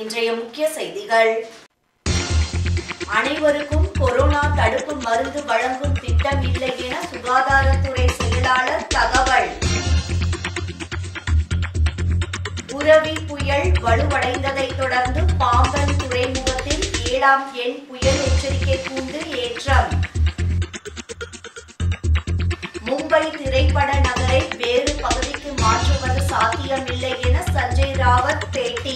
இன்றைய முக்கிய செய்திகள் அனைவருக்கும் கொரோனா தடுப்பு மருந்து வழங்கும் திட்டம் இல்லை என சுகாதாரத்துறை செயலாளர் தகவல் புரவி புயல் வலுவடைந்ததை தொடர்ந்து பாம்பன் துறைமுகத்தில் ஏழாம் எண் புயல் எச்சரிக்கை கூண்டு ஏற்றம் மும்பை திரைப்பட நகரை வேறு பகுதிக்கு மாற்றுவது சாத்தியமில்லை என சஞ்சய் ராவத் பேட்டி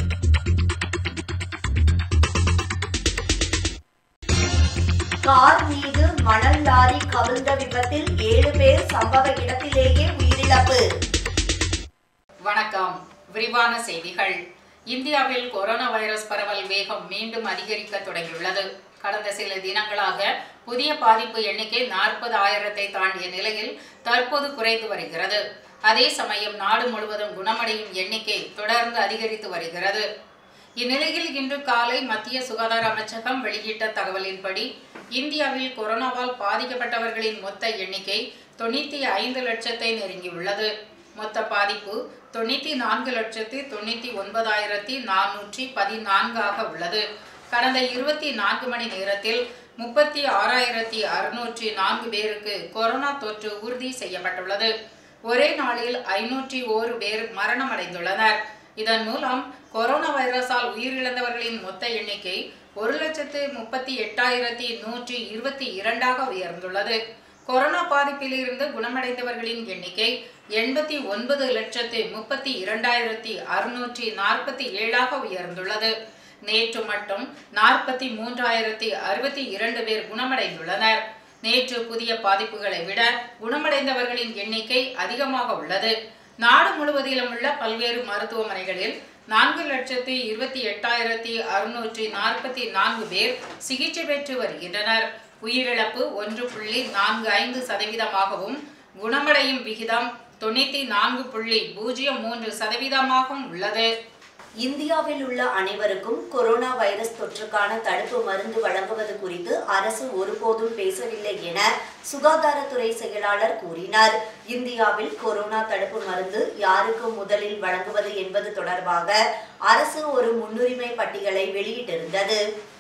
கார் மீது மணல் லாரி கவிழ்ந்த விபத்தில் ஏழு பேர் சம்பவ இடத்திலேயே உயிரிழப்பு வணக்கம் விரிவான செய்திகள் இந்தியாவில் கொரோனா வைரஸ் பரவல் வேகம் மீண்டும் அதிகரிக்க தொடங்கியுள்ளது கடந்த சில தினங்களாக புதிய பாதிப்பு எண்ணிக்கை நாற்பது ஆயிரத்தை தாண்டிய நிலையில் தற்போது குறைந்து வருகிறது அதே சமயம் நாடு முழுவதும் குணமடையும் எண்ணிக்கை தொடர்ந்து அதிகரித்து வருகிறது இந்நிலையில் இன்று காலை மத்திய சுகாதார அமைச்சகம் வெளியிட்ட தகவலின்படி இந்தியாவில் கொரோனாவால் பாதிக்கப்பட்டவர்களின் மொத்த எண்ணிக்கை தொண்ணூத்தி ஐந்து லட்சத்தை நெருங்கியுள்ளது மொத்த பாதிப்பு தொண்ணூத்தி நான்கு லட்சத்தி தொண்ணூத்தி ஒன்பதாயிரத்தி நானூற்றி பதினான்காக உள்ளது கடந்த இருபத்தி நான்கு மணி நேரத்தில் முப்பத்தி ஆறாயிரத்தி அறுநூற்றி நான்கு பேருக்கு கொரோனா தொற்று உறுதி செய்யப்பட்டுள்ளது ஒரே நாளில் ஐநூற்றி ஓரு பேர் மரணமடைந்துள்ளனர் இதன் மூலம் கொரோனா வைரஸால் உயிரிழந்தவர்களின் மொத்த எண்ணிக்கை ஒரு லட்சத்து முப்பத்தி எட்டாயிரத்தி நூற்றி இருபத்தி இரண்டாக உயர்ந்துள்ளது கொரோனா பாதிப்பிலிருந்து குணமடைந்தவர்களின் எண்ணிக்கை எண்பத்தி ஒன்பது லட்சத்து முப்பத்தி இரண்டாயிரத்தி அறுநூற்றி நாற்பத்தி ஏழாக உயர்ந்துள்ளது நேற்று மட்டும் நாற்பத்தி மூன்றாயிரத்தி அறுபத்தி இரண்டு பேர் குணமடைந்துள்ளனர் நேற்று புதிய பாதிப்புகளை விட குணமடைந்தவர்களின் எண்ணிக்கை அதிகமாக உள்ளது நாடு முழுவதிலும் உள்ள பல்வேறு மருத்துவமனைகளில் நான்கு லட்சத்தி இருபத்தி எட்டாயிரத்தி அறுநூற்றி நாற்பத்தி நான்கு பேர் சிகிச்சை பெற்று வருகின்றனர் உயிரிழப்பு ஒன்று புள்ளி நான்கு ஐந்து சதவீதமாகவும் குணமடையும் விகிதம் தொண்ணூத்தி நான்கு புள்ளி பூஜ்ஜியம் மூன்று சதவீதமாகவும் உள்ளது இந்தியாவில் உள்ள அனைவருக்கும் கொரோனா வைரஸ் தொற்றுக்கான தடுப்பு மருந்து வழங்குவது குறித்து அரசு ஒருபோதும் பேசவில்லை என சுகாதாரத்துறை செயலாளர் கூறினார் இந்தியாவில் கொரோனா தடுப்பு மருந்து யாருக்கு முதலில் வழங்குவது என்பது தொடர்பாக அரசு ஒரு முன்னுரிமை பட்டியலை வெளியிட்டிருந்தது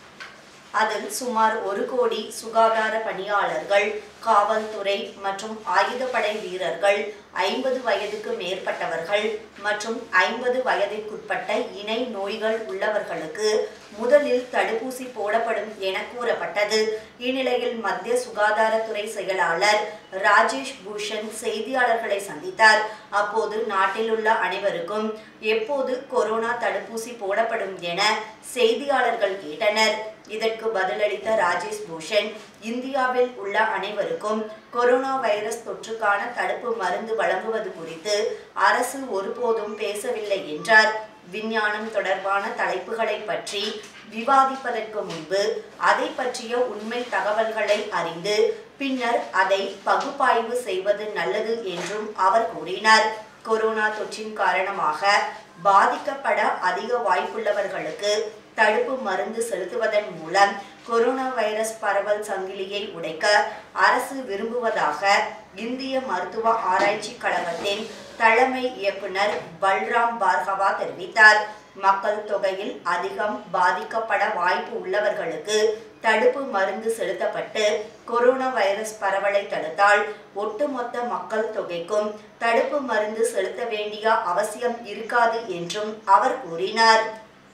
அதில் சுமார் ஒரு கோடி சுகாதார பணியாளர்கள் காவல்துறை மற்றும் ஆயுதப்படை வீரர்கள் ஐம்பது வயதுக்கு மேற்பட்டவர்கள் மற்றும் ஐம்பது வயதிற்குட்பட்ட இணை நோய்கள் உள்ளவர்களுக்கு முதலில் தடுப்பூசி போடப்படும் என கூறப்பட்டது இந்நிலையில் மத்திய சுகாதாரத்துறை செயலாளர் ராஜேஷ் பூஷன் செய்தியாளர்களை சந்தித்தார் அப்போது நாட்டில் உள்ள அனைவருக்கும் எப்போது கொரோனா தடுப்பூசி போடப்படும் என செய்தியாளர்கள் கேட்டனர் இதற்கு பதிலளித்த ராஜேஷ் பூஷன் இந்தியாவில் உள்ள அனைவருக்கும் கொரோனா வைரஸ் தொற்றுக்கான தடுப்பு மருந்து வழங்குவது குறித்து அரசு ஒருபோதும் பேசவில்லை என்றார் விஞ்ஞானம் தொடர்பான தலைப்புகளை பற்றி விவாதிப்பதற்கு முன்பு அதை பற்றிய உண்மை தகவல்களை அறிந்து பின்னர் அதை பகுப்பாய்வு செய்வது நல்லது என்றும் அவர் கூறினார் கொரோனா தொற்றின் காரணமாக பாதிக்கப்பட அதிக வாய்ப்புள்ளவர்களுக்கு தடுப்பு மருந்து செலுத்துவதன் மூலம் கொரோனா வைரஸ் பரவல் சங்கிலியை உடைக்க அரசு விரும்புவதாக இந்திய மருத்துவ ஆராய்ச்சி கழகத்தின் தலைமை இயக்குனர் பல்ராம் பார்கவா தெரிவித்தார் மக்கள் தொகையில் அதிகம் பாதிக்கப்பட வாய்ப்பு உள்ளவர்களுக்கு தடுப்பு மருந்து செலுத்தப்பட்டு கொரோனா வைரஸ் பரவலை தடுத்தால் ஒட்டுமொத்த மக்கள் தொகைக்கும் தடுப்பு மருந்து செலுத்த வேண்டிய அவசியம் இருக்காது என்றும் அவர் கூறினார்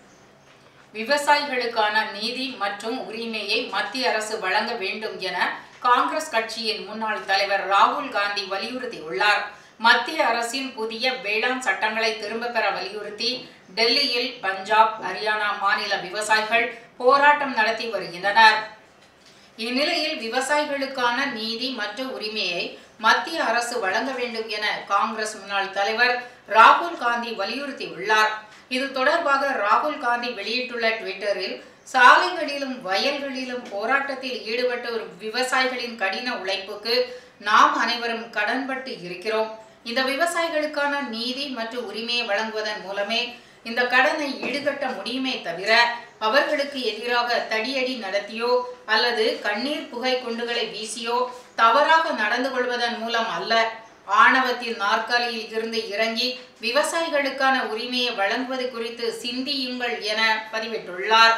விவசாயிகளுக்கான நீதி மற்றும் உரிமையை மத்திய அரசு வழங்க வேண்டும் என காங்கிரஸ் கட்சியின் முன்னாள் தலைவர் ராகுல் காந்தி வலியுறுத்தியுள்ளார் மத்திய அரசின் புதிய வேளாண் சட்டங்களை திரும்ப பெற வலியுறுத்தி டெல்லியில் பஞ்சாப் ஹரியானா மாநில விவசாயிகள் போராட்டம் நடத்தி வருகின்றனர் இந்நிலையில் விவசாயிகளுக்கான நீதி மற்றும் உரிமையை மத்திய அரசு வழங்க வேண்டும் என காங்கிரஸ் முன்னாள் தலைவர் ராகுல் காந்தி வலியுறுத்தியுள்ளார் இது தொடர்பாக ராகுல் காந்தி வெளியிட்டுள்ள ட்விட்டரில் சாலைகளிலும் வயல்களிலும் போராட்டத்தில் ஈடுபட்ட ஒரு விவசாயிகளின் கடின உழைப்புக்கு நாம் அனைவரும் கடன்பட்டு இருக்கிறோம் இந்த விவசாயிகளுக்கான நீதி மற்றும் உரிமையை வழங்குவதன் மூலமே இந்த கடனை ஈடுகட்ட முடியுமே தவிர அவர்களுக்கு எதிராக தடியடி நடத்தியோ அல்லது கண்ணீர் புகை குண்டுகளை வீசியோ தவறாக நடந்து கொள்வதன் மூலம் அல்ல ஆணவத்தின் நாற்காலியில் இருந்து இறங்கி விவசாயிகளுக்கான உரிமையை வழங்குவது குறித்து சிந்தியுங்கள் என பதிவிட்டுள்ளார்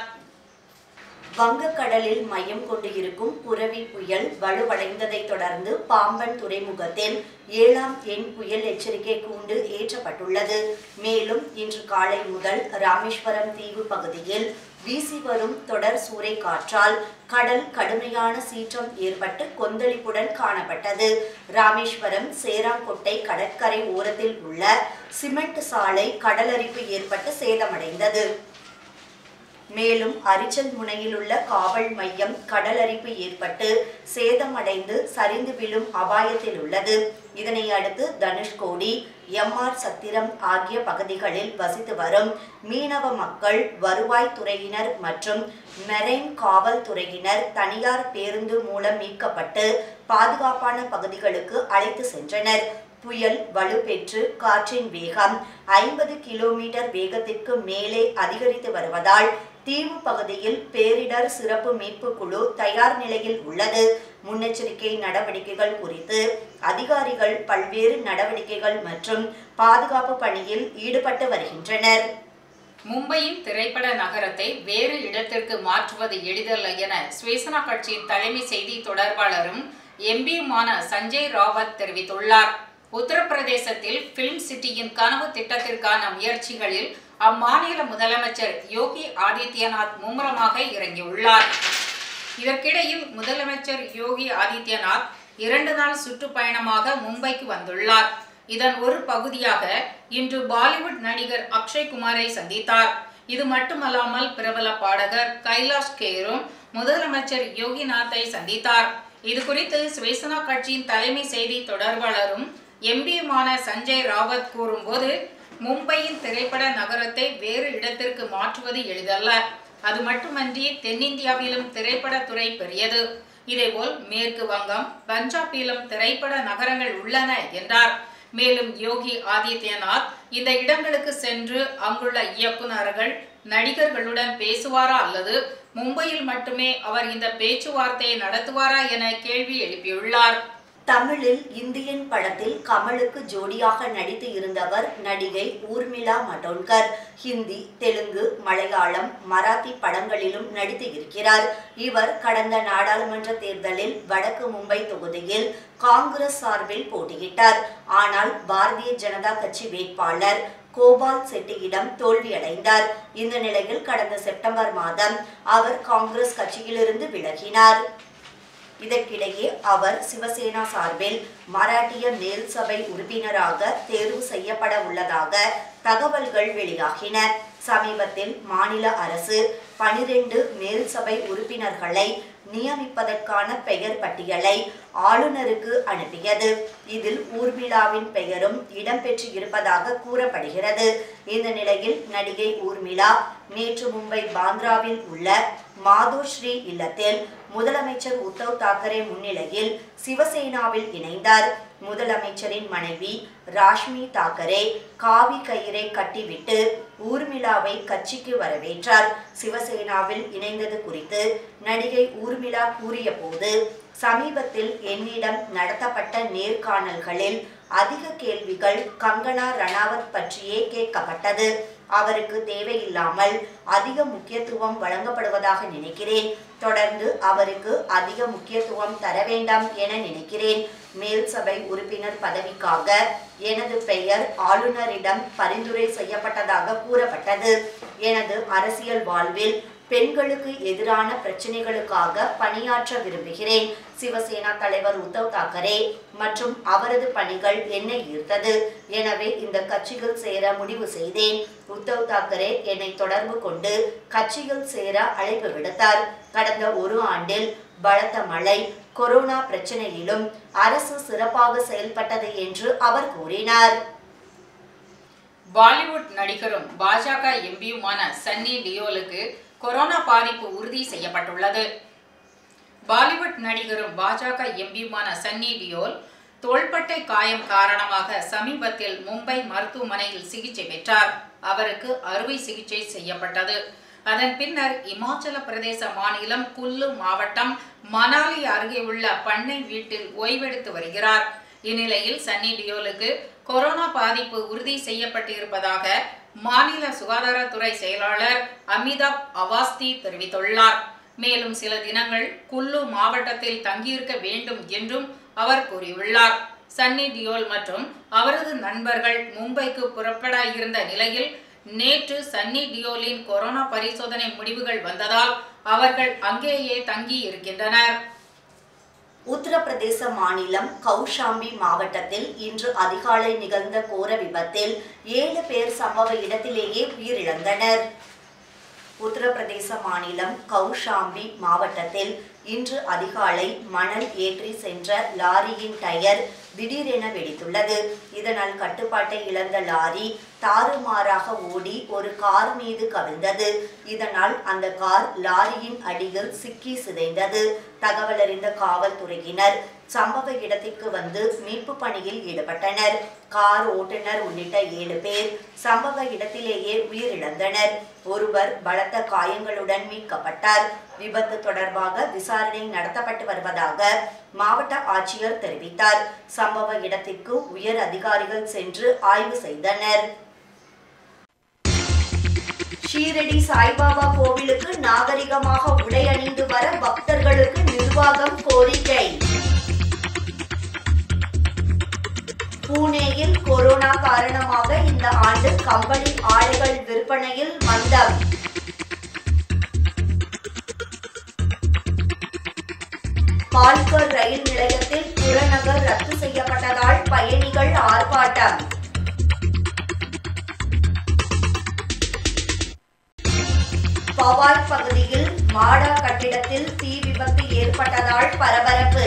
வங்கக்கடலில் மையம் கொண்டு இருக்கும் புரவி புயல் வலுவடைந்ததை தொடர்ந்து பாம்பன் துறைமுகத்தில் ஏழாம் எண் புயல் எச்சரிக்கை கூண்டு ஏற்றப்பட்டுள்ளது மேலும் இன்று காலை முதல் ராமேஸ்வரம் தீவு பகுதியில் வீசி வரும் தொடர் சூறை காற்றால் கடல் கடுமையான சீற்றம் ஏற்பட்டு கொந்தளிப்புடன் காணப்பட்டது ராமேஸ்வரம் சேராங்கொட்டை கடற்கரை ஓரத்தில் உள்ள சிமெண்ட் சாலை கடலரிப்பு ஏற்பட்டு சேதமடைந்தது மேலும் அரிச்சல் முனையில் உள்ள காவல் மையம் கடலரிப்பு ஏற்பட்டு சேதமடைந்து சரிந்து விழும் அபாயத்தில் உள்ளது இதனை அடுத்து தனுஷ்கோடி எம்ஆர் சத்திரம் ஆகிய பகுதிகளில் வசித்து வரும் மீனவ மக்கள் வருவாய்த்துறையினர் மற்றும் மெரைன் காவல்துறையினர் தனியார் பேருந்து மூலம் மீட்கப்பட்டு பாதுகாப்பான பகுதிகளுக்கு அழைத்து சென்றனர் புயல் வலுப்பெற்று காற்றின் வேகம் ஐம்பது கிலோமீட்டர் வேகத்திற்கு மேலே அதிகரித்து வருவதால் தீவு பகுதியில் பேரிடர் சிறப்பு மீட்பு குழு தயார் நிலையில் உள்ளது முன்னெச்சரிக்கை நடவடிக்கைகள் குறித்து அதிகாரிகள் பல்வேறு நடவடிக்கைகள் மற்றும் பாதுகாப்பு பணியில் ஈடுபட்டு வருகின்றனர் மும்பையின் திரைப்பட நகரத்தை வேறு இடத்திற்கு மாற்றுவது எளிதல்ல என சுவேசனா கட்சியின் தலைமை செய்தி தொடர்பாளரும் எம்பியுமான சஞ்சய் ராவத் தெரிவித்துள்ளார் உத்தரப்பிரதேசத்தில் பிலிம் சிட்டியின் கனவு திட்டத்திற்கான முயற்சிகளில் அம்மாநில முதலமைச்சர் யோகி ஆதித்யநாத் மும்முரமாக இறங்கியுள்ளார் இதற்கிடையில் முதலமைச்சர் யோகி ஆதித்யநாத் இரண்டு நாள் சுற்றுப்பயணமாக மும்பைக்கு வந்துள்ளார் இதன் ஒரு பகுதியாக இன்று பாலிவுட் நடிகர் அக்ஷய் குமாரை சந்தித்தார் இது மட்டுமல்லாமல் பிரபல பாடகர் கைலாஷ் கேரும் முதலமைச்சர் யோகிநாத்தை சந்தித்தார் இது குறித்து சிவசேனா கட்சியின் தலைமை செய்தி தொடர்பாளரும் எம்பியுமான சஞ்சய் ராவத் கூறும்போது மும்பையின் திரைப்பட நகரத்தை வேறு இடத்திற்கு மாற்றுவது எளிதல்ல அது மட்டுமன்றி தென்னிந்தியாவிலும் திரைப்படத்துறை பெரியது இதேபோல் மேற்கு வங்கம் பஞ்சாபிலும் திரைப்பட நகரங்கள் உள்ளன என்றார் மேலும் யோகி ஆதித்யநாத் இந்த இடங்களுக்கு சென்று அங்குள்ள இயக்குநர்கள் நடிகர்களுடன் பேசுவாரா அல்லது மும்பையில் மட்டுமே அவர் இந்த பேச்சுவார்த்தையை நடத்துவாரா என கேள்வி எழுப்பியுள்ளார் தமிழில் இந்தியன் படத்தில் கமலுக்கு ஜோடியாக நடித்து இருந்தவர் நடிகை ஊர்மிளா மடோன்கர் ஹிந்தி தெலுங்கு மலையாளம் மராத்தி படங்களிலும் நடித்து இருக்கிறார் இவர் கடந்த நாடாளுமன்ற தேர்தலில் வடக்கு மும்பை தொகுதியில் காங்கிரஸ் சார்பில் போட்டியிட்டார் ஆனால் பாரதிய ஜனதா கட்சி வேட்பாளர் கோபால் செட்டியிடம் தோல்வியடைந்தார் இந்த நிலையில் கடந்த செப்டம்பர் மாதம் அவர் காங்கிரஸ் கட்சியிலிருந்து விலகினார் இதற்கிடையே அவர் சிவசேனா சார்பில் மராட்டிய மேல் சபை உறுப்பினராக தேர்வு செய்யப்பட உள்ளதாக தகவல்கள் வெளியாகின சமீபத்தில் மாநில அரசு பனிரெண்டு மேல் சபை உறுப்பினர்களை நியமிப்பதற்கான பெயர் பட்டியலை ஆளுநருக்கு அனுப்பியது இதில் ஊர்மிளாவின் பெயரும் இடம்பெற்று இருப்பதாக கூறப்படுகிறது இந்த நிலையில் நடிகை ஊர்மிளா நேற்று மும்பை பாந்த்ராவில் உள்ள மாதோஸ்ரீ இல்லத்தில் முதலமைச்சர் உத்தவ் தாக்கரே முன்னிலையில் சிவசேனாவில் இணைந்தார் முதலமைச்சரின் மனைவி ராஷ்மி தாக்கரே காவி கயிறை கட்டிவிட்டு ஊர்மிளாவை கட்சிக்கு வரவேற்றார் சிவசேனாவில் இணைந்தது குறித்து நடிகை ஊர்மிளா கூறிய போது சமீபத்தில் என்னிடம் நடத்தப்பட்ட நேர்காணல்களில் அதிக கேள்விகள் கங்கனா ரணாவத் பற்றியே கேட்கப்பட்டது அவருக்கு தேவையில்லாமல் அதிக முக்கியத்துவம் வழங்கப்படுவதாக நினைக்கிறேன் தொடர்ந்து அவருக்கு அதிக முக்கியத்துவம் தர வேண்டாம் என நினைக்கிறேன் மேல் சபை உறுப்பினர் பதவிக்காக எனது பெயர் ஆளுநரிடம் பரிந்துரை செய்யப்பட்டதாக கூறப்பட்டது எனது அரசியல் வாழ்வில் பெண்களுக்கு எதிரான பிரச்சனைகளுக்காக பணியாற்ற விரும்புகிறேன் சிவசேனா தலைவர் உத்தவ் தாக்கரே மற்றும் அவரது பணிகள் என்னை ஈர்த்தது எனவே இந்த கட்சியில் சேர முடிவு செய்தேன் உத்தவ் தாக்கரே என்னை தொடர்பு கொண்டு கட்சியில் சேர அழைப்பு விடுத்தார் கடந்த ஒரு ஆண்டில் பலத்த மழை கொரோனா பிரச்சனையிலும் அரசு சிறப்பாக செயல்பட்டது என்று அவர் கூறினார் பாலிவுட் நடிகரும் பாஜக எம்பியுமான சன்னி லியோலுக்கு கொரோனா பாதிப்பு உறுதி செய்யப்பட்டுள்ளது பாலிவுட் நடிகரும் பாஜக எம்பியுமான சன்னி லியோல் தோள்பட்டை காயம் காரணமாக சமீபத்தில் மும்பை மருத்துவமனையில் சிகிச்சை பெற்றார் அவருக்கு அறுவை சிகிச்சை செய்யப்பட்டது அதன் பின்னர் இமாச்சல பிரதேச மாநிலம் குல்லு மாவட்டம் மணாலி அருகே உள்ள பண்ணை வீட்டில் ஓய்வெடுத்து வருகிறார் இந்நிலையில் சன்னி டியோலுக்கு கொரோனா பாதிப்பு உறுதி செய்யப்பட்டிருப்பதாக மாநில சுகாதாரத்துறை செயலாளர் அமிதாப் அவாஸ்தி தெரிவித்துள்ளார் மேலும் சில தினங்கள் குல்லு மாவட்டத்தில் தங்கியிருக்க வேண்டும் என்றும் அவர் கூறியுள்ளார் சன்னி டியோல் மற்றும் அவரது நண்பர்கள் மும்பைக்கு புறப்பட இருந்த நிலையில் நேற்று சன்னி டியோலின் கொரோனா பரிசோதனை முடிவுகள் வந்ததால் அவர்கள் அங்கேயே தங்கி இருக்கின்றனர் உத்தரப்பிரதேச மாநிலம் கௌஷாம்பி மாவட்டத்தில் இன்று அதிகாலை நிகழ்ந்த கோர விபத்தில் ஏழு பேர் சம்பவ இடத்திலேயே உயிரிழந்தனர் உத்தரப்பிரதேச மாநிலம் கௌஷாம்பி மாவட்டத்தில் இன்று அதிகாலை மணல் ஏற்றி சென்ற லாரியின் டயர் திடீரென வெடித்துள்ளது இதனால் கட்டுப்பாட்டை இழந்த லாரி தாறுமாறாக ஓடி ஒரு கார் மீது கவிழ்ந்தது இதனால் அந்த கார் லாரியின் அடியில் சிக்கி சிதைந்தது தகவல் அறிந்த காவல்துறையினர் சம்பவ இடத்திற்கு வந்து மீட்பு பணியில் ஈடுபட்டனர் கார் ஓட்டுநர் உள்ளிட்ட ஏழு பேர் சம்பவ இடத்திலேயே உயிரிழந்தனர் ஒருவர் பலத்த காயங்களுடன் மீட்கப்பட்டார் விபத்து தொடர்பாக விசாரணை நடத்தப்பட்டு வருவதாக மாவட்ட ஆட்சியர் தெரிவித்தார் சம்பவ இடத்திற்கு உயர் அதிகாரிகள் சென்று ஆய்வு செய்தனர் ஷீரடி சாய்பாபா கோவிலுக்கு நாகரிகமாக உடை அணிந்து வர பக்தர்களுக்கு நிர்வாகம் கோரிக்கை பூனேயில் கொரோனா காரணமாக இந்த ஆண்டு கம்பளி ஆடைகள் விற்பனையில் மந்தம் பால்கர் ரயில் நிலையத்தில் புறநகர் ரத்து செய்யப்பட்டதால் பயணிகள் ஆர்ப்பாட்டம் பவாய் பகுதியில் மாடா கட்டிடத்தில் தீ விபத்து ஏற்பட்டதால் பரபரப்பு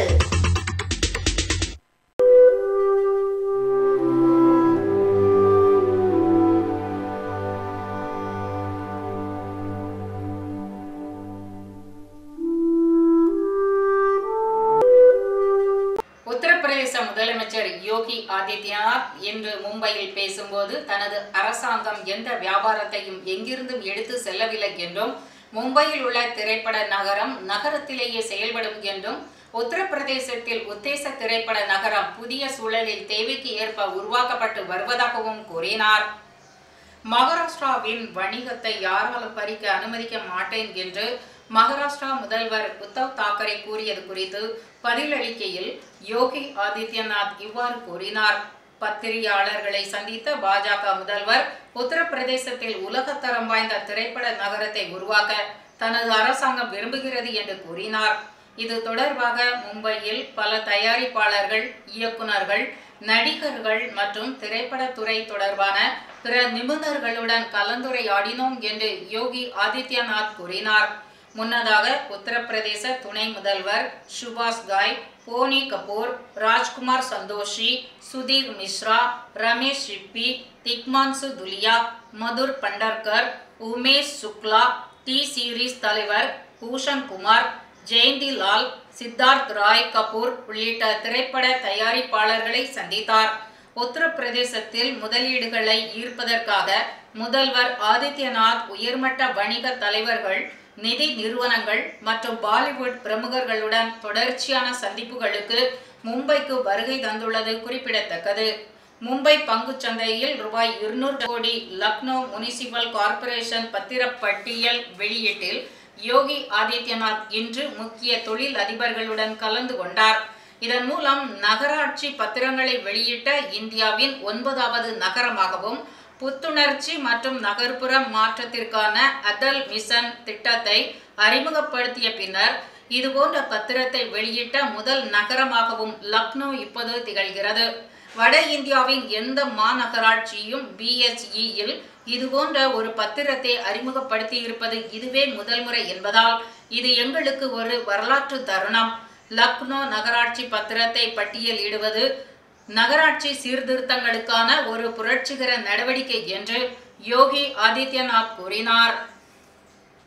உத்தரப்பிரதேச முதலமைச்சர் யோகி ஆதித்யநாத் இன்று மும்பையில் பேசும்போது தனது அரசாங்கம் எந்த வியாபாரத்தையும் எங்கிருந்தும் எடுத்து செல்லவில்லை என்றும் மும்பையில் உள்ள திரைப்பட நகரம் நகரத்திலேயே செயல்படும் என்றும் உத்தரப்பிரதேசத்தில் உத்தேச திரைப்பட நகரம் புதிய சூழலில் தேவைக்கு ஏற்ப உருவாக்கப்பட்டு வருவதாகவும் கூறினார் மகாராஷ்டிராவின் வணிகத்தை யாராலும் பறிக்க அனுமதிக்க மாட்டேன் என்று மகாராஷ்டிரா முதல்வர் உத்தவ் தாக்கரே கூறியது குறித்து பதிலளிக்கையில் யோகி ஆதித்யநாத் இவ்வாறு கூறினார் பத்திரிகையாளர்களை சந்தித்த பாஜக முதல்வர் உத்தரப்பிரதேசத்தில் உலகத்தரம் வாய்ந்த திரைப்பட நகரத்தை உருவாக்க தனது அரசாங்கம் விரும்புகிறது என்று கூறினார் இது தொடர்பாக மும்பையில் பல தயாரிப்பாளர்கள் இயக்குனர்கள் நடிகர்கள் மற்றும் திரைப்படத்துறை தொடர்பான பிற நிபுணர்களுடன் கலந்துரையாடினோம் என்று யோகி ஆதித்யநாத் கூறினார் முன்னதாக உத்தரப்பிரதேச துணை முதல்வர் சுபாஷ் காய் போனி கபூர் ராஜ்குமார் சந்தோஷி சுதீர் மிஸ்ரா ரமேஷ் சிப்பி திக்மான்சு துலியா மதுர் பண்டர்கர் உமேஷ் சுக்லா டி சீரீஸ் தலைவர் பூஷன் குமார் ஜெயந்தி லால் சித்தார்த் ராய் கபூர் உள்ளிட்ட திரைப்பட தயாரிப்பாளர்களை சந்தித்தார் உத்தரப்பிரதேசத்தில் முதலீடுகளை ஈர்ப்பதற்காக முதல்வர் ஆதித்யநாத் உயர்மட்ட வணிக தலைவர்கள் நிதி நிறுவனங்கள் மற்றும் பாலிவுட் பிரமுகர்களுடன் தொடர்ச்சியான சந்திப்புகளுக்கு மும்பைக்கு வருகை தந்துள்ளது குறிப்பிடத்தக்கது மும்பை பங்குச் சந்தையில் ரூபாய் இருநூறு கோடி லக்னோ முனிசிபல் கார்ப்பரேஷன் பத்திரப்பட்டியல் வெளியீட்டில் யோகி ஆதித்யநாத் இன்று முக்கிய தொழில் அதிபர்களுடன் கலந்து கொண்டார் இதன் மூலம் நகராட்சி பத்திரங்களை வெளியிட்ட இந்தியாவின் ஒன்பதாவது நகரமாகவும் புத்துணர்ச்சி மற்றும் நகர்ப்புற மாற்றத்திற்கான அடல் மிஷன் திட்டத்தை அறிமுகப்படுத்திய பின்னர் இதுபோன்ற பத்திரத்தை வெளியிட்ட முதல் நகரமாகவும் லக்னோ இப்போது திகழ்கிறது வட இந்தியாவின் எந்த மாநகராட்சியும் பிஎச்இயில் இதுபோன்ற ஒரு பத்திரத்தை அறிமுகப்படுத்தி இருப்பது இதுவே முதல் முறை என்பதால் இது எங்களுக்கு ஒரு வரலாற்று தருணம் லக்னோ நகராட்சி பத்திரத்தை பட்டியலிடுவது நகராட்சி சீர்திருத்தங்களுக்கான ஒரு புரட்சிகர நடவடிக்கை என்று யோகி ஆதித்யநாத் கூறினார்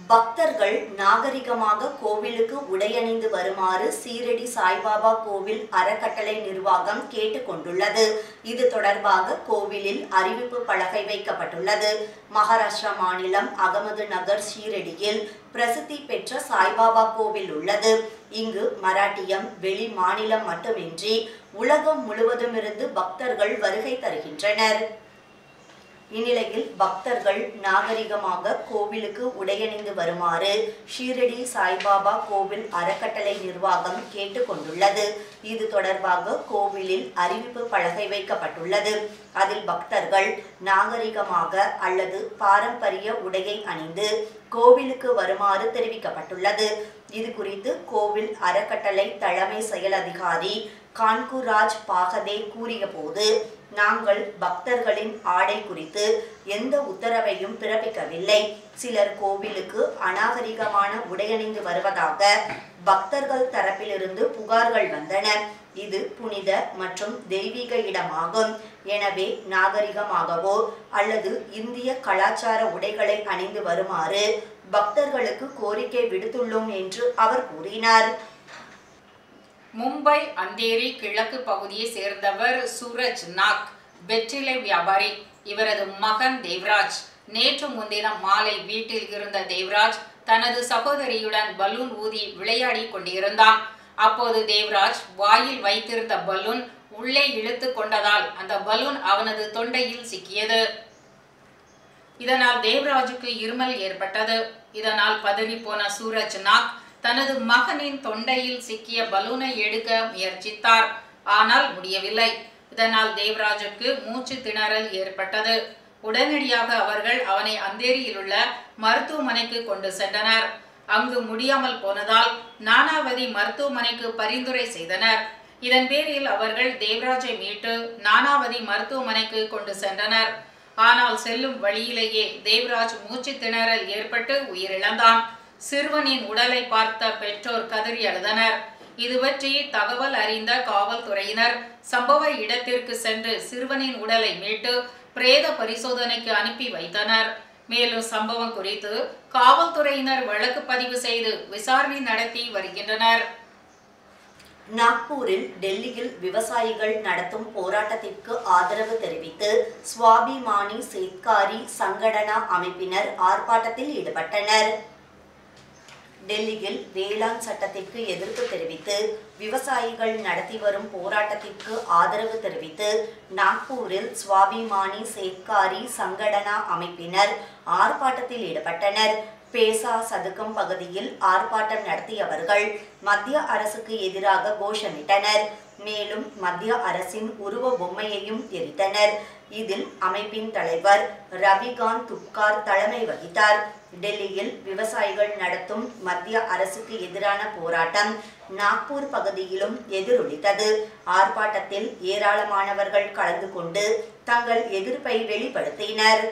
பக்தர்கள் நாகரிகமாக கோவிலுக்கு உடையணிந்து வருமாறு சீரடி சாய்பாபா கோவில் அறக்கட்டளை நிர்வாகம் கேட்டுக்கொண்டுள்ளது இது தொடர்பாக கோவிலில் அறிவிப்பு பலகை வைக்கப்பட்டுள்ளது மகாராஷ்டிரா மாநிலம் அகமது நகர் ஷீரடியில் பிரசித்தி பெற்ற சாய்பாபா கோவில் உள்ளது இங்கு மராட்டியம் வெளி மாநிலம் மட்டுமின்றி உலகம் முழுவதுமிருந்து பக்தர்கள் வருகை தருகின்றனர் இந்நிலையில் பக்தர்கள் நாகரிகமாக கோவிலுக்கு உடையணிந்து வருமாறு ஷீரடி சாய்பாபா கோவில் அறக்கட்டளை நிர்வாகம் கேட்டுக்கொண்டுள்ளது இது தொடர்பாக கோவிலில் அறிவிப்பு பலகை வைக்கப்பட்டுள்ளது அதில் பக்தர்கள் நாகரிகமாக அல்லது பாரம்பரிய உடையை அணிந்து கோவிலுக்கு வருமாறு தெரிவிக்கப்பட்டுள்ளது இது குறித்து கோவில் அறக்கட்டளை தலைமை செயல் அதிகாரி கான்குராஜ் பாகதே கூறியபோது நாங்கள் பக்தர்களின் ஆடை குறித்து எந்த உத்தரவையும் பிறப்பிக்கவில்லை சிலர் கோவிலுக்கு அநாகரிகமான உடையணிந்து வருவதாக பக்தர்கள் தரப்பிலிருந்து புகார்கள் வந்தன இது புனித மற்றும் தெய்வீக இடமாகும் எனவே நாகரிகமாகவோ அல்லது இந்திய கலாச்சார உடைகளை அணிந்து வருமாறு பக்தர்களுக்கு கோரிக்கை விடுத்துள்ளோம் என்று அவர் கூறினார் மும்பை அந்தேரி கிழக்கு பகுதியை சேர்ந்தவர் சூரஜ் நாக் வெற்றிலை வியாபாரி இவரது மகன் தேவ்ராஜ் நேற்று முன்தினம் மாலை வீட்டில் இருந்த தேவ்ராஜ் தனது சகோதரியுடன் பலூன் ஊதி விளையாடி கொண்டிருந்தான் அப்போது தேவ்ராஜ் வாயில் வைத்திருந்த பலூன் உள்ளே இழுத்து கொண்டதால் அந்த பலூன் அவனது தொண்டையில் சிக்கியது இதனால் தேவ்ராஜுக்கு இருமல் ஏற்பட்டது இதனால் பதறி போன சூரஜ் நாக் தனது மகனின் தொண்டையில் சிக்கிய பலூனை எடுக்க முயற்சித்தார் ஆனால் முடியவில்லை இதனால் தேவராஜுக்கு மூச்சு திணறல் ஏற்பட்டது உடனடியாக அவர்கள் அவனை அந்தேரியில் உள்ள மருத்துவமனைக்கு கொண்டு சென்றனர் அங்கு முடியாமல் போனதால் நானாவதி மருத்துவமனைக்கு பரிந்துரை செய்தனர் இதன் பேரில் அவர்கள் தேவராஜை மீட்டு நானாவதி மருத்துவமனைக்கு கொண்டு சென்றனர் ஆனால் செல்லும் வழியிலேயே தேவராஜ் மூச்சு திணறல் ஏற்பட்டு உயிரிழந்தான் சிறுவனின் உடலை பார்த்த பெற்றோர் கதறி அழுதனர் இது பற்றி தகவல் அறிந்த காவல்துறையினர் சம்பவ இடத்திற்கு சென்று சிறுவனின் உடலை மீட்டு பிரேத பரிசோதனைக்கு அனுப்பி வைத்தனர் மேலும் சம்பவம் குறித்து காவல்துறையினர் வழக்கு பதிவு செய்து விசாரணை நடத்தி வருகின்றனர் நாக்பூரில் டெல்லியில் விவசாயிகள் நடத்தும் போராட்டத்திற்கு ஆதரவு தெரிவித்து சுவாபிமானி சேத்காரி சங்கடனா அமைப்பினர் ஆர்ப்பாட்டத்தில் ஈடுபட்டனர் டெல்லியில் வேளாண் சட்டத்திற்கு எதிர்ப்பு தெரிவித்து விவசாயிகள் நடத்தி வரும் போராட்டத்திற்கு ஆதரவு தெரிவித்து நாக்பூரில் சுவாபிமானி சேத்காரி சங்கடனா அமைப்பினர் ஆர்ப்பாட்டத்தில் ஈடுபட்டனர் பேசா சதுக்கம் பகுதியில் ஆர்ப்பாட்டம் நடத்தியவர்கள் மத்திய அரசுக்கு எதிராக கோஷமிட்டனர் மேலும் மத்திய அரசின் உருவ பொம்மையையும் எரித்தனர் இதில் அமைப்பின் தலைவர் ரவிகாந்த் துப்கார் தலைமை வகித்தார் டெல்லியில் விவசாயிகள் நடத்தும் மத்திய அரசுக்கு எதிரான போராட்டம் நாக்பூர் பகுதியிலும் எதிரொலித்தது ஆர்ப்பாட்டத்தில் ஏராளமானவர்கள் கலந்து கொண்டு தங்கள் எதிர்ப்பை வெளிப்படுத்தினர்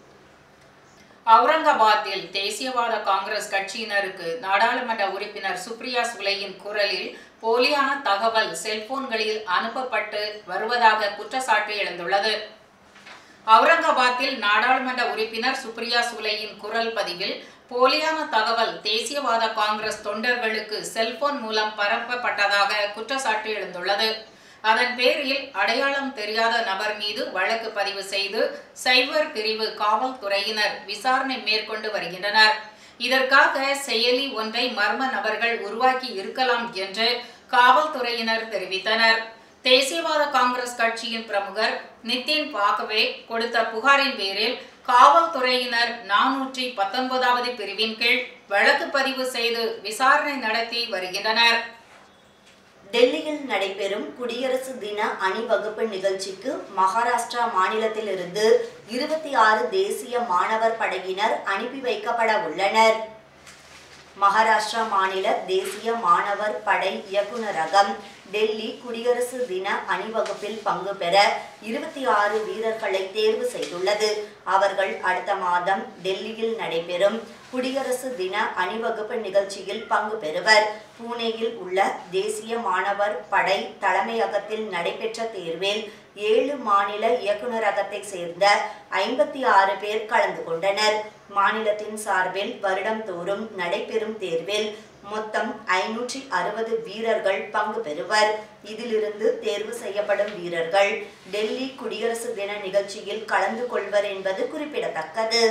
அவுரங்காபாத்தில் தேசியவாத காங்கிரஸ் கட்சியினருக்கு நாடாளுமன்ற உறுப்பினர் சுப்ரியா சுலையின் குரலில் போலியான தகவல் செல்போன்களில் அனுப்பப்பட்டு வருவதாக குற்றச்சாட்டு எழுந்துள்ளது அவுரங்காபாத்தில் நாடாளுமன்ற உறுப்பினர் சுப்ரியா சுலையின் குரல் பதிவில் போலியான தகவல் தேசியவாத காங்கிரஸ் தொண்டர்களுக்கு செல்போன் மூலம் பரப்பப்பட்டதாக குற்றச்சாட்டு எழுந்துள்ளது அதன் பேரில் அடையாளம் தெரியாத நபர் மீது வழக்கு பதிவு செய்து சைபர் பிரிவு காவல்துறையினர் விசாரணை மேற்கொண்டு வருகின்றனர் இதற்காக செயலி ஒன்றை மர்ம நபர்கள் உருவாக்கி இருக்கலாம் என்று காவல்துறையினர் தெரிவித்தனர் தேசியவாத காங்கிரஸ் கட்சியின் பிரமுகர் நிதின் பாகவே கொடுத்த புகாரின் பேரில் காவல்துறையினர் நானூற்றி பத்தொன்பதாவது பிரிவின் கீழ் வழக்கு பதிவு செய்து விசாரணை நடத்தி வருகின்றனர் டெல்லியில் நடைபெறும் குடியரசு தின அணிவகுப்பு நிகழ்ச்சிக்கு மகாராஷ்டிரா மாநிலத்திலிருந்து இருபத்தி ஆறு தேசிய மாணவர் படையினர் அனுப்பி வைக்கப்பட உள்ளனர் மகாராஷ்டிரா மாநில தேசிய மாணவர் படை இயக்குநரகம் டெல்லி குடியரசு தின அணிவகுப்பில் பங்கு பெற இருபத்தி ஆறு வீரர்களை தேர்வு செய்துள்ளது அவர்கள் அடுத்த மாதம் டெல்லியில் நடைபெறும் குடியரசு தின அணிவகுப்பு நிகழ்ச்சியில் பங்கு பெறுவர் பூனேயில் உள்ள தேசிய மாணவர் படை தலைமையகத்தில் நடைபெற்ற தேர்வில் ஏழு மாநில இயக்குநரகத்தை சேர்ந்த ஐம்பத்தி ஆறு பேர் கலந்து கொண்டனர் மாநிலத்தின் சார்பில் வருடம்தோறும் நடைபெறும் தேர்வில் மொத்தம் ஐநூற்றி அறுபது வீரர்கள் பங்கு பெறுவர் இதிலிருந்து தேர்வு செய்யப்படும் வீரர்கள் டெல்லி குடியரசு தின நிகழ்ச்சியில் கலந்து கொள்வர் என்பது குறிப்பிடத்தக்கது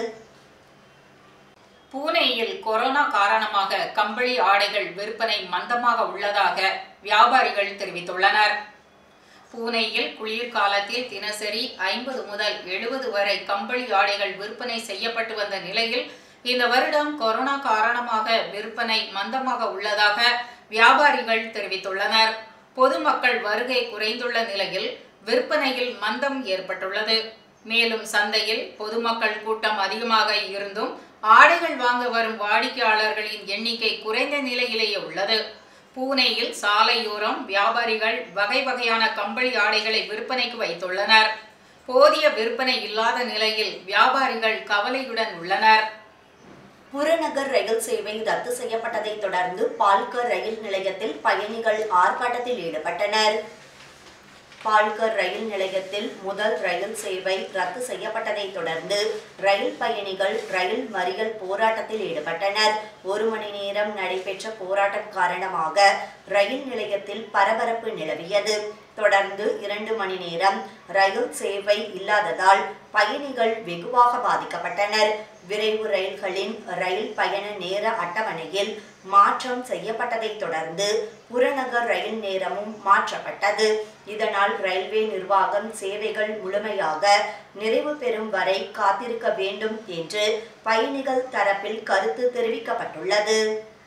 பூனேயில் கொரோனா காரணமாக கம்பளி ஆடைகள் விற்பனை மந்தமாக உள்ளதாக வியாபாரிகள் தெரிவித்துள்ளனர் பூனேயில் குளிர்காலத்தில் தினசரி ஐம்பது முதல் எழுபது வரை கம்பளி ஆடைகள் விற்பனை செய்யப்பட்டு வந்த நிலையில் இந்த வருடம் கொரோனா காரணமாக விற்பனை மந்தமாக உள்ளதாக வியாபாரிகள் தெரிவித்துள்ளனர் பொதுமக்கள் வருகை குறைந்துள்ள நிலையில் விற்பனையில் மந்தம் ஏற்பட்டுள்ளது மேலும் சந்தையில் பொதுமக்கள் கூட்டம் அதிகமாக இருந்தும் ஆடைகள் வாங்க வரும் வாடிக்கையாளர்களின் எண்ணிக்கை குறைந்த நிலையிலேயே உள்ளது பூனேயில் சாலையோரம் வியாபாரிகள் வகை வகையான கம்பளி ஆடைகளை விற்பனைக்கு வைத்துள்ளனர் போதிய விற்பனை இல்லாத நிலையில் வியாபாரிகள் கவலையுடன் உள்ளனர் புறநகர் ரயில் சேவை ரத்து செய்யப்பட்டதை தொடர்ந்து பால்கர் ரயில் நிலையத்தில் பயணிகள் ஆர்ப்பாட்டத்தில் ஈடுபட்டனர் பால்கர் ரயில் நிலையத்தில் முதல் ரயில் சேவை ரத்து செய்யப்பட்டதை தொடர்ந்து ரயில் பயணிகள் ரயில் மறியல் போராட்டத்தில் ஈடுபட்டனர் ஒரு மணி நேரம் நடைபெற்ற போராட்டம் காரணமாக ரயில் நிலையத்தில் பரபரப்பு நிலவியது தொடர்ந்து இரண்டு மணி நேரம் ரயில் சேவை இல்லாததால் பயணிகள் வெகுவாக பாதிக்கப்பட்டனர் விரைவு ரயில்களின் ரயில் பயண நேர அட்டவணையில் மாற்றம் செய்யப்பட்டதை தொடர்ந்து புறநகர் ரயில் நேரமும் மாற்றப்பட்டது இதனால் ரயில்வே நிர்வாகம் சேவைகள் முழுமையாக நிறைவு பெறும் வரை காத்திருக்க வேண்டும் என்று பயணிகள் தரப்பில் கருத்து தெரிவிக்கப்பட்டுள்ளது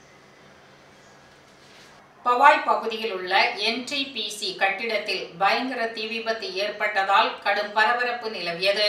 பவாய் பகுதியில் உள்ள என்டிபிசி கட்டிடத்தில் பயங்கர தீ விபத்து ஏற்பட்டதால் கடும் பரபரப்பு நிலவியது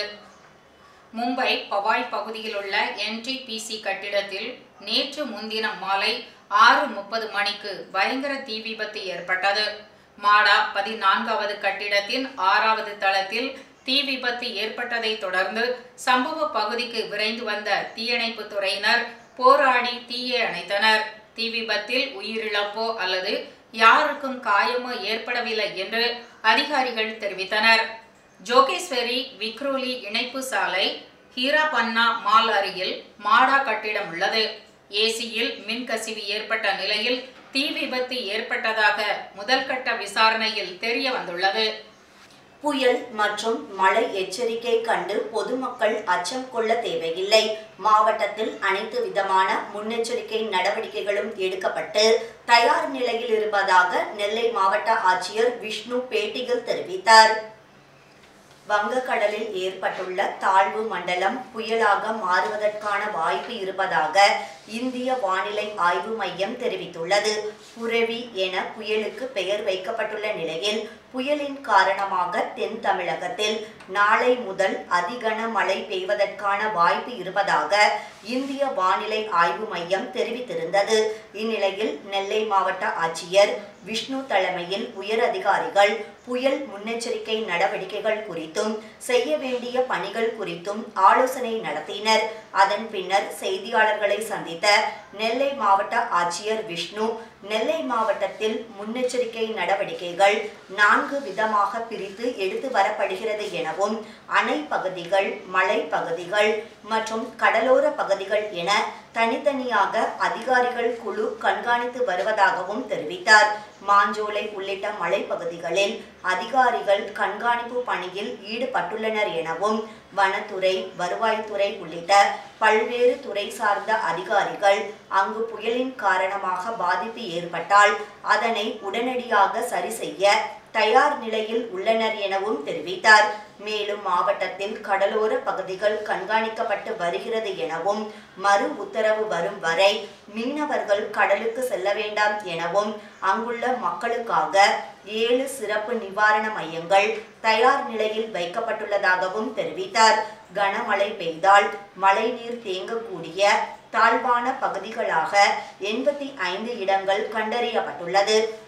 மும்பை பவாய் பகுதியில் உள்ள என்டிபிசி கட்டிடத்தில் நேற்று முன்தினம் மாலை ஆறு முப்பது மணிக்கு பயங்கர தீ விபத்து ஏற்பட்டது மாடா பதினான்காவது கட்டிடத்தின் ஆறாவது தளத்தில் தீ விபத்து ஏற்பட்டதை தொடர்ந்து சம்பவ பகுதிக்கு விரைந்து வந்த தீயணைப்பு துறையினர் போராடி தீயை அணைத்தனர் தீ விபத்தில் உயிரிழப்போ அல்லது யாருக்கும் காயமோ ஏற்படவில்லை என்று அதிகாரிகள் தெரிவித்தனர் ஜோகேஸ்வரி விக்ரோலி இணைப்பு சாலை ஹீராபன்னா மால் அருகில் மாடா கட்டிடம் உள்ளது ஏசியில் மின்கசிவு ஏற்பட்ட நிலையில் தீ விபத்து ஏற்பட்டதாக முதல்கட்ட விசாரணையில் தெரிய வந்துள்ளது புயல் மற்றும் மழை எச்சரிக்கை கண்டு பொதுமக்கள் அச்சம் கொள்ள தேவையில்லை மாவட்டத்தில் அனைத்து விதமான முன்னெச்சரிக்கை நடவடிக்கைகளும் எடுக்கப்பட்டு தயார் நிலையில் இருப்பதாக நெல்லை மாவட்ட ஆட்சியர் விஷ்ணு பேட்டியில் தெரிவித்தார் வங்கக்கடலில் ஏற்பட்டுள்ள தாழ்வு மண்டலம் புயலாக மாறுவதற்கான வாய்ப்பு இருப்பதாக இந்திய வானிலை ஆய்வு மையம் தெரிவித்துள்ளது புரவி என புயலுக்கு பெயர் வைக்கப்பட்டுள்ள நிலையில் புயலின் காரணமாக தென் தமிழகத்தில் நாளை முதல் அதிகன மழை பெய்வதற்கான வாய்ப்பு இருப்பதாக இந்திய வானிலை ஆய்வு மையம் தெரிவித்திருந்தது இந்நிலையில் நெல்லை மாவட்ட ஆட்சியர் விஷ்ணு தலைமையில் உயர் அதிகாரிகள் புயல் முன்னெச்சரிக்கை நடவடிக்கைகள் குறித்தும் செய்ய வேண்டிய பணிகள் குறித்தும் ஆலோசனை நடத்தினர் அதன் பின்னர் செய்தியாளர்களை சந்தித்த நெல்லை மாவட்ட ஆட்சியர் விஷ்ணு நெல்லை மாவட்டத்தில் முன்னெச்சரிக்கை நடவடிக்கைகள் நான்கு விதமாக பிரித்து எடுத்து வரப்படுகிறது எனவும் அணை பகுதிகள் மலை பகுதிகள் மற்றும் கடலோர பகுதிகள் என தனித்தனியாக அதிகாரிகள் குழு கண்காணித்து வருவதாகவும் தெரிவித்தார் மாஞ்சோலை உள்ளிட்ட மலைப்பகுதிகளில் அதிகாரிகள் கண்காணிப்பு பணியில் ஈடுபட்டுள்ளனர் எனவும் வனத்துறை வருவாய்த்துறை உள்ளிட்ட பல்வேறு துறை சார்ந்த அதிகாரிகள் அங்கு புயலின் காரணமாக பாதிப்பு ஏற்பட்டால் அதனை உடனடியாக சரி செய்ய தயார் நிலையில் உள்ளனர் எனவும் தெரிவித்தார் மேலும் மாவட்டத்தில் கடலோர பகுதிகள் கண்காணிக்கப்பட்டு வருகிறது எனவும் மறு உத்தரவு வரும் வரை மீனவர்கள் கடலுக்கு செல்ல வேண்டாம் எனவும் அங்குள்ள மக்களுக்காக ஏழு சிறப்பு நிவாரண மையங்கள் தயார் நிலையில் வைக்கப்பட்டுள்ளதாகவும் தெரிவித்தார் கனமழை பெய்தால் மழைநீர் தேங்கக்கூடிய தாழ்வான பகுதிகளாக எண்பத்தி ஐந்து இடங்கள் கண்டறியப்பட்டுள்ளது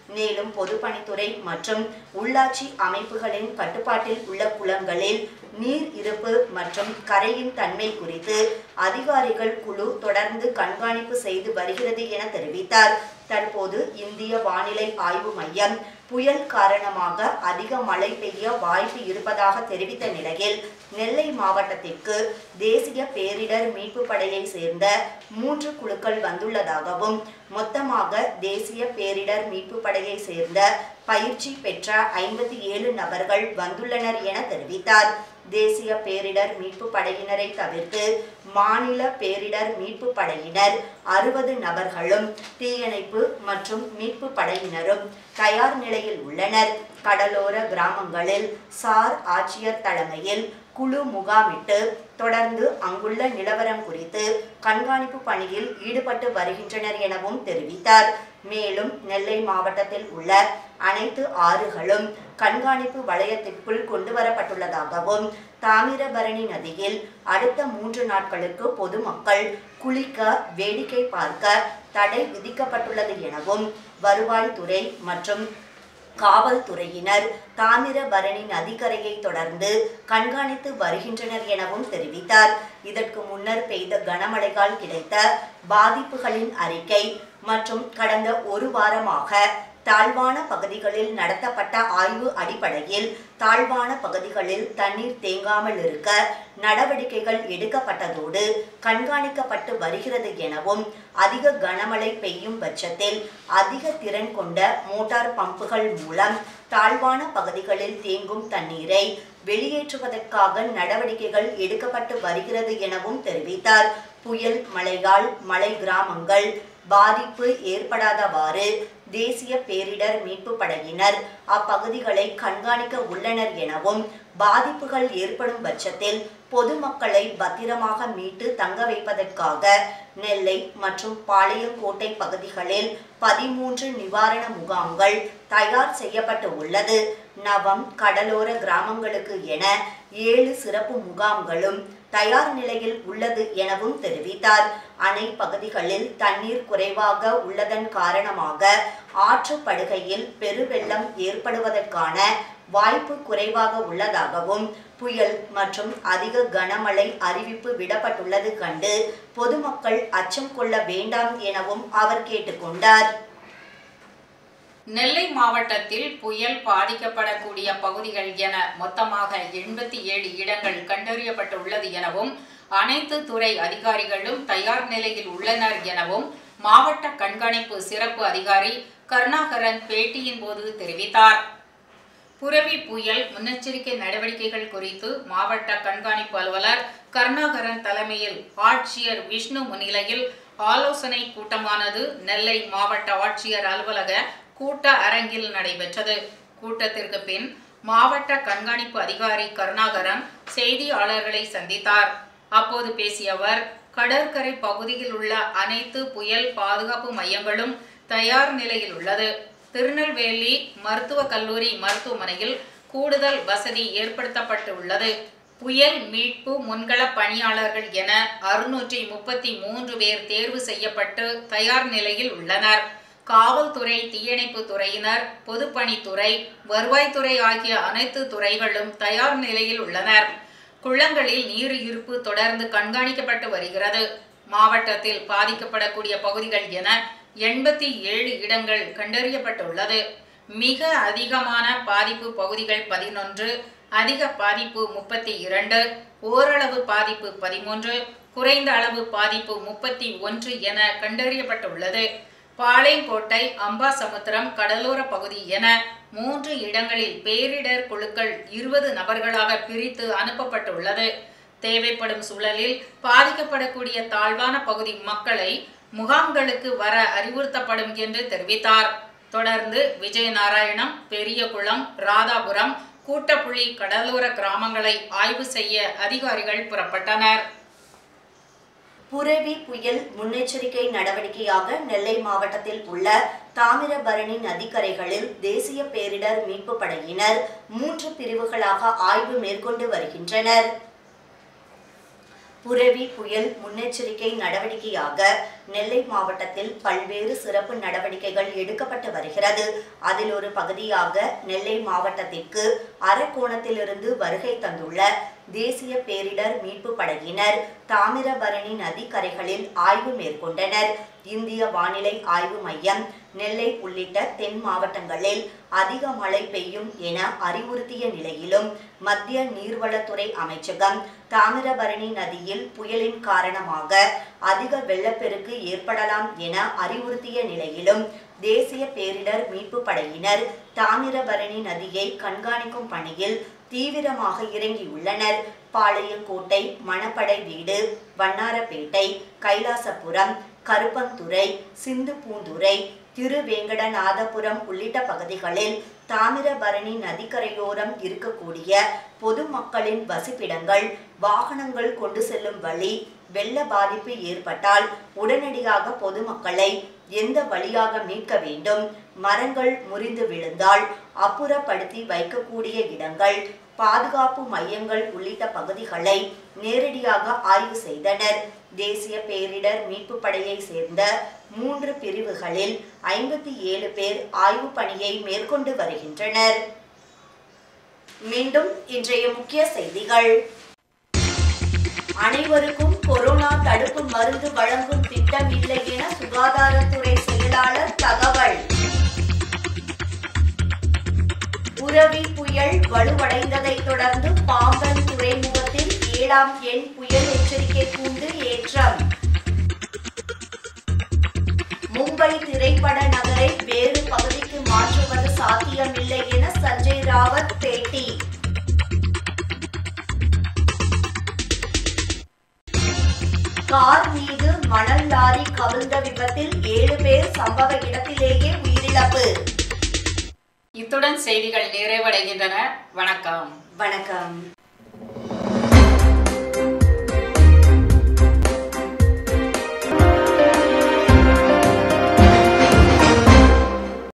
மேலும் பொதுப்பணித்துறை மற்றும் உள்ளாட்சி அமைப்புகளின் கட்டுப்பாட்டில் உள்ள குளங்களில் நீர் இருப்பு மற்றும் கரையின் தன்மை குறித்து அதிகாரிகள் குழு தொடர்ந்து கண்காணிப்பு செய்து வருகிறது என தெரிவித்தார் தற்போது இந்திய வானிலை ஆய்வு மையம் புயல் காரணமாக அதிக மழை பெய்ய வாய்ப்பு இருப்பதாக தெரிவித்த நிலையில் நெல்லை மாவட்டத்திற்கு தேசிய பேரிடர் மீட்பு படையை சேர்ந்த மூன்று குழுக்கள் வந்துள்ளதாகவும் மொத்தமாக தேசிய பேரிடர் மீட்பு படையை சேர்ந்த பயிற்சி பெற்ற ஐம்பத்தி ஏழு நபர்கள் வந்துள்ளனர் என தெரிவித்தார் தேசிய பேரிடர் மீட்பு படையினரை தவிர்த்து மாநில பேரிடர் மீட்பு படையினர் அறுபது நபர்களும் தீயணைப்பு மற்றும் மீட்பு படையினரும் தயார் நிலையில் உள்ளனர் கடலோர கிராமங்களில் சார் ஆட்சியர் தலைமையில் குழு முகாமிட்டு தொடர்ந்து அங்குள்ள நிலவரம் குறித்து கண்காணிப்பு பணியில் ஈடுபட்டு வருகின்றனர் எனவும் தெரிவித்தார் மேலும் நெல்லை மாவட்டத்தில் உள்ள அனைத்து ஆறுகளும் கண்காணிப்பு வளையத்திற்குள் கொண்டு வரப்பட்டுள்ளதாகவும் தாமிரபரணி நதியில் அடுத்த மூன்று நாட்களுக்கு பொதுமக்கள் குளிக்க வேடிக்கை பார்க்க தடை விதிக்கப்பட்டுள்ளது எனவும் வருவாய்த்துறை மற்றும் காவல்துறையினர் தாமிரபரணி நதிக்கரையை தொடர்ந்து கண்காணித்து வருகின்றனர் எனவும் தெரிவித்தார் இதற்கு முன்னர் பெய்த கனமழையால் கிடைத்த பாதிப்புகளின் அறிக்கை மற்றும் கடந்த ஒரு வாரமாக தாழ்வான பகுதிகளில் நடத்தப்பட்ட ஆய்வு அடிப்படையில் தாழ்வான பகுதிகளில் தண்ணீர் தேங்காமல் இருக்க நடவடிக்கைகள் எடுக்கப்பட்டதோடு கண்காணிக்கப்பட்டு வருகிறது எனவும் அதிக கனமழை பெய்யும் பட்சத்தில் அதிக திறன் கொண்ட மோட்டார் பம்புகள் மூலம் தாழ்வான பகுதிகளில் தேங்கும் தண்ணீரை வெளியேற்றுவதற்காக நடவடிக்கைகள் எடுக்கப்பட்டு வருகிறது எனவும் தெரிவித்தார் புயல் மழையால் மலை கிராமங்கள் பாதிப்பு ஏற்படாதவாறு தேசிய பேரிடர் மீட்பு படையினர் அப்பகுதிகளை கண்காணிக்க உள்ளனர் எனவும் பாதிப்புகள் ஏற்படும் பட்சத்தில் பொதுமக்களை பத்திரமாக மீட்டு தங்க வைப்பதற்காக நெல்லை மற்றும் பாளையங்கோட்டை பகுதிகளில் பதிமூன்று நிவாரண முகாம்கள் தயார் செய்யப்பட்டு உள்ளது நவம் கடலோர கிராமங்களுக்கு என ஏழு சிறப்பு முகாம்களும் தயார் நிலையில் உள்ளது எனவும் தெரிவித்தார் அணை பகுதிகளில் தண்ணீர் குறைவாக உள்ளதன் காரணமாக ஆற்றுப்படுகையில் பெருவெள்ளம் ஏற்படுவதற்கான வாய்ப்பு குறைவாக உள்ளதாகவும் புயல் மற்றும் அதிக கனமழை அறிவிப்பு விடப்பட்டுள்ளது கண்டு பொதுமக்கள் அச்சம் கொள்ள வேண்டாம் எனவும் அவர் கேட்டுக்கொண்டார் நெல்லை மாவட்டத்தில் புயல் பாதிக்கப்படக்கூடிய பகுதிகள் என மொத்தமாக எண்பத்தி ஏழு இடங்கள் கண்டறியப்பட்டுள்ளது எனவும் அனைத்து துறை அதிகாரிகளும் தயார் நிலையில் உள்ளனர் எனவும் மாவட்ட கண்காணிப்பு சிறப்பு அதிகாரி கருணாகரன் பேட்டியின் போது தெரிவித்தார் புரவி புயல் முன்னெச்சரிக்கை நடவடிக்கைகள் குறித்து மாவட்ட கண்காணிப்பு அலுவலர் கருணாகரன் தலைமையில் ஆட்சியர் விஷ்ணு முன்னிலையில் ஆலோசனை கூட்டமானது நெல்லை மாவட்ட ஆட்சியர் அலுவலக கூட்ட அரங்கில் நடைபெற்றது கூட்டத்திற்கு பின் மாவட்ட கண்காணிப்பு அதிகாரி கருணாகரன் செய்தியாளர்களை சந்தித்தார் அப்போது பேசிய அவர் கடற்கரை பகுதியில் உள்ள அனைத்து புயல் பாதுகாப்பு மையங்களும் தயார் நிலையில் உள்ளது திருநெல்வேலி மருத்துவக் கல்லூரி மருத்துவமனையில் கூடுதல் வசதி ஏற்படுத்தப்பட்டு உள்ளது புயல் மீட்பு முன்கள பணியாளர்கள் என அறுநூற்றி முப்பத்தி மூன்று பேர் தேர்வு செய்யப்பட்டு தயார் நிலையில் உள்ளனர் காவல்துறை தீயணைப்பு துறையினர் பொதுப்பணித்துறை வருவாய்த்துறை ஆகிய அனைத்து துறைகளும் தயார் நிலையில் உள்ளனர் குளங்களில் நீர் இருப்பு தொடர்ந்து கண்காணிக்கப்பட்டு வருகிறது மாவட்டத்தில் பாதிக்கப்படக்கூடிய பகுதிகள் என எண்பத்தி ஏழு இடங்கள் கண்டறியப்பட்டுள்ளது மிக அதிகமான பாதிப்பு பகுதிகள் பதினொன்று அதிக பாதிப்பு முப்பத்தி இரண்டு ஓரளவு பாதிப்பு பதிமூன்று குறைந்த அளவு பாதிப்பு முப்பத்தி ஒன்று என கண்டறியப்பட்டுள்ளது பாளையங்கோட்டை அம்பாசமுத்திரம் கடலோர பகுதி என மூன்று இடங்களில் பேரிடர் குழுக்கள் இருபது நபர்களாக பிரித்து அனுப்பப்பட்டுள்ளது தேவைப்படும் சூழலில் பாதிக்கப்படக்கூடிய தாழ்வான பகுதி மக்களை முகாம்களுக்கு வர அறிவுறுத்தப்படும் என்று தெரிவித்தார் தொடர்ந்து விஜயநாராயணம் பெரியகுளம் ராதாபுரம் கூட்டப்புள்ளி கடலோர கிராமங்களை ஆய்வு செய்ய அதிகாரிகள் புறப்பட்டனர் புரவி புயல் முன்னெச்சரிக்கை நடவடிக்கையாக நெல்லை மாவட்டத்தில் உள்ள தாமிரபரணி நதிக்கரைகளில் தேசிய பேரிடர் மீட்பு படையினர் மூன்று பிரிவுகளாக ஆய்வு மேற்கொண்டு வருகின்றனர் புரவி புயல் முன்னெச்சரிக்கை நடவடிக்கையாக நெல்லை மாவட்டத்தில் பல்வேறு சிறப்பு நடவடிக்கைகள் எடுக்கப்பட்டு வருகிறது அதில் ஒரு பகுதியாக நெல்லை மாவட்டத்திற்கு அரக்கோணத்திலிருந்து வருகை தந்துள்ள தேசிய பேரிடர் மீட்பு படையினர் தாமிரபரணி நதிக்கரைகளில் ஆய்வு மேற்கொண்டனர் இந்திய வானிலை ஆய்வு மையம் நெல்லை உள்ளிட்ட தென் மாவட்டங்களில் அதிக மழை பெய்யும் என அறிவுறுத்திய நிலையிலும் மத்திய நீர்வளத்துறை அமைச்சகம் தாமிரபரணி நதியில் புயலின் காரணமாக அதிக வெள்ளப்பெருக்கு ஏற்படலாம் என அறிவுறுத்திய நிலையிலும் தேசிய பேரிடர் மீட்பு படையினர் தாமிரபரணி நதியை கண்காணிக்கும் பணியில் தீவிரமாக இறங்கியுள்ளனர் பாளையங்கோட்டை மணப்படை வீடு வண்ணாரப்பேட்டை கைலாசபுரம் கருப்பந்துறை சிந்துபூந்துறை திருவேங்கடநாதபுரம் உள்ளிட்ட பகுதிகளில் தாமிரபரணி நதிக்கரையோரம் இருக்கக்கூடிய பொதுமக்களின் வசிப்பிடங்கள் வாகனங்கள் கொண்டு செல்லும் வழி வெள்ள பாதிப்பு ஏற்பட்டால் உடனடியாக பொதுமக்களை எந்த வழியாக மீட்க வேண்டும் மரங்கள் முறிந்து விழுந்தால் அப்புறப்படுத்தி வைக்கக்கூடிய இடங்கள் பாதுகாப்பு மையங்கள் உள்ளிட்ட பகுதிகளை நேரடியாக ஆய்வு செய்தனர் தேசிய பேரிடர் மீட்பு படையை சேர்ந்த மூன்று பிரிவுகளில் ஐம்பத்தி ஏழு பேர் ஆய்வு பணியை மேற்கொண்டு வருகின்றனர் மீண்டும் இன்றைய முக்கிய செய்திகள் அனைவருக்கும் கொரோனா தடுப்பு மருந்து வழங்கும் திட்டம் இல்லை என சுகாதாரத்துறை செயலாளர் தகவல் புரவி புயல் வலுவடைந்ததைத் தொடர்ந்து பாம்பன் துறைமுகத்தில் ஏழாம் எண் புயல் எச்சரிக்கை கூண்டு ஏற்றம் மும்பை திரைப்பட நகரை வேறு பகுதிக்கு மாற்றுவது சாத்தியமில்லை என சஞ்சய் ராவத் பேட்டி கார் மீது மணல் லாரி கவிழ்ந்த விபத்தில் ஏழு பேர் சம்பவ இடத்திலேயே உயிரிழப்பு இத்துடன் செய்திகள் நிறைவடைகின்றன வணக்கம் வணக்கம்